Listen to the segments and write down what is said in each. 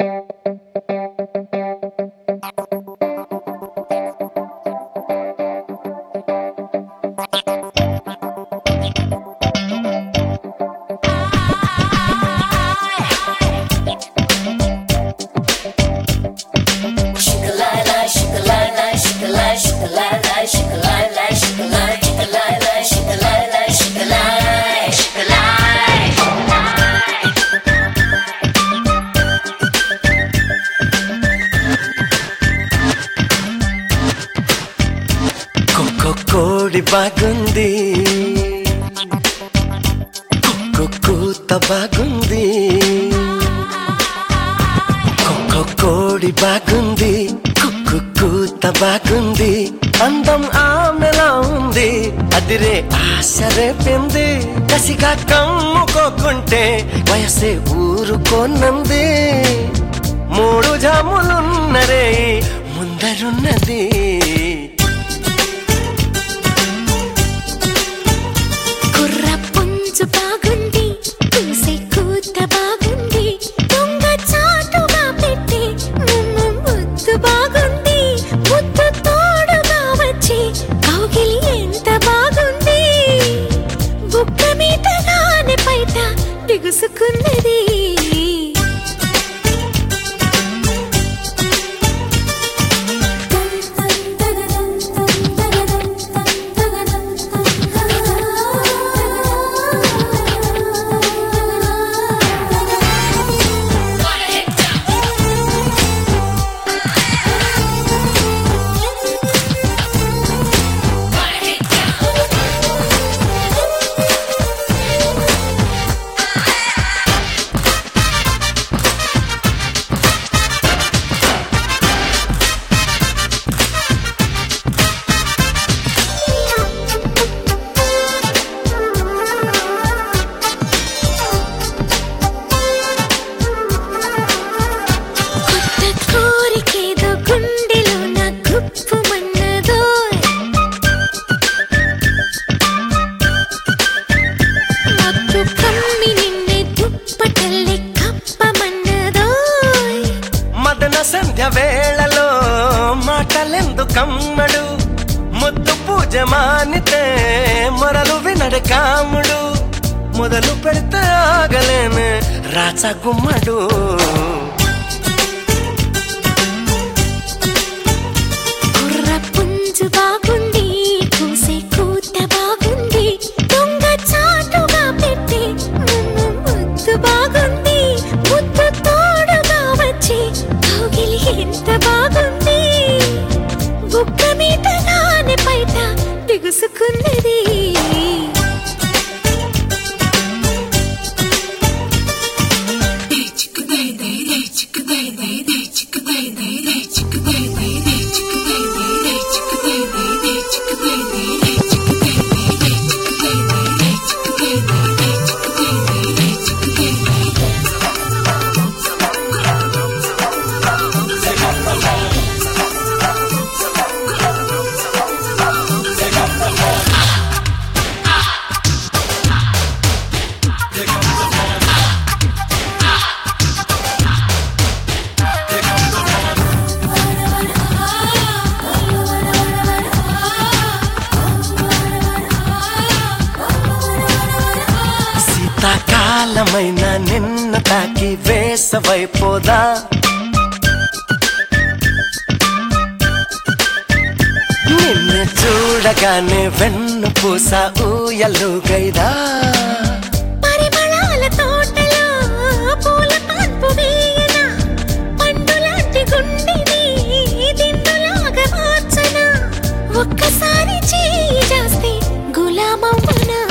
కుక్కు కోడి బాగుంది కుక్కు కూత బాగుంది కుక్కు కోడి బాగుంది కుక్కు కూత బాగుంది అందం ఆమెలా ఉంది అదిరే ఆశ రేపింది కసిగా కమ్ముకోకుంటే వయసే ఊరుకోనంది మూడు జాములున్నరే ముందరున్నది కుర్ర పుంజు బాగుంది పూసే కూత బాగుంది దొంగ చాటుగా పెట్టి ముమ్ము ముద్దు బాగుంది ముద్దు తోడుగా వచ్చి కౌగిలి ఎంత బాగుంది బుక్క మీటగానే పైట బిగుసుకున్నది కొత్త కోరికేదో గుండెలో నా గుప్పుమన్నదో మత్తు కమ్మి నిన్నే దుప్పటల్లే కప్పమన్నదో మదన సంధ్య వేళలో మాటలెందుకమ్మడు ముద్దు పూజ మానితే మొరలు వినడు కాముడు మొదలు పెడితే ఆగలేను రాచ గుమ్మడు కుర్ర పుంజు బాగుంది కూసే కూత బాగుంది దొంగ చాటుగా పెట్టి ముమ్ము ముద్దు బాగుంది ముద్దు తోడుగా వచ్చి కౌగిలి ఎంత బాగుంది బుక్క మీటగానే పైట బిగుసుకున్నది శీతాకాలమైన నిన్న తాకి వేసవైపోదా నిన్ను చూడగానే వెన్ను పూస ఊయలుగైదా పరిమళాల తోటలో పూల పాన్పు వేయనా పండులాంటి గుండెని దిండులాగా మార్చనా ఒక్కసారి చేయి చేస్తే గులామవ్వనా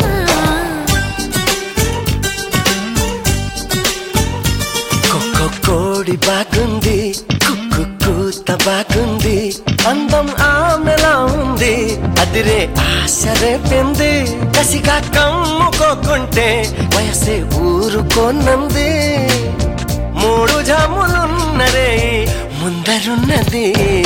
కుక్కు కోడి బాగుంది కుక్కు కూత బాగుంది అందం ఆమెలా ఉంది అదిరే ఆశ రేపింది కసిగా కమ్ముకోకుంటే వయసే ఊరుకోనంది మూడు జాములున్నరే ముందరున్నది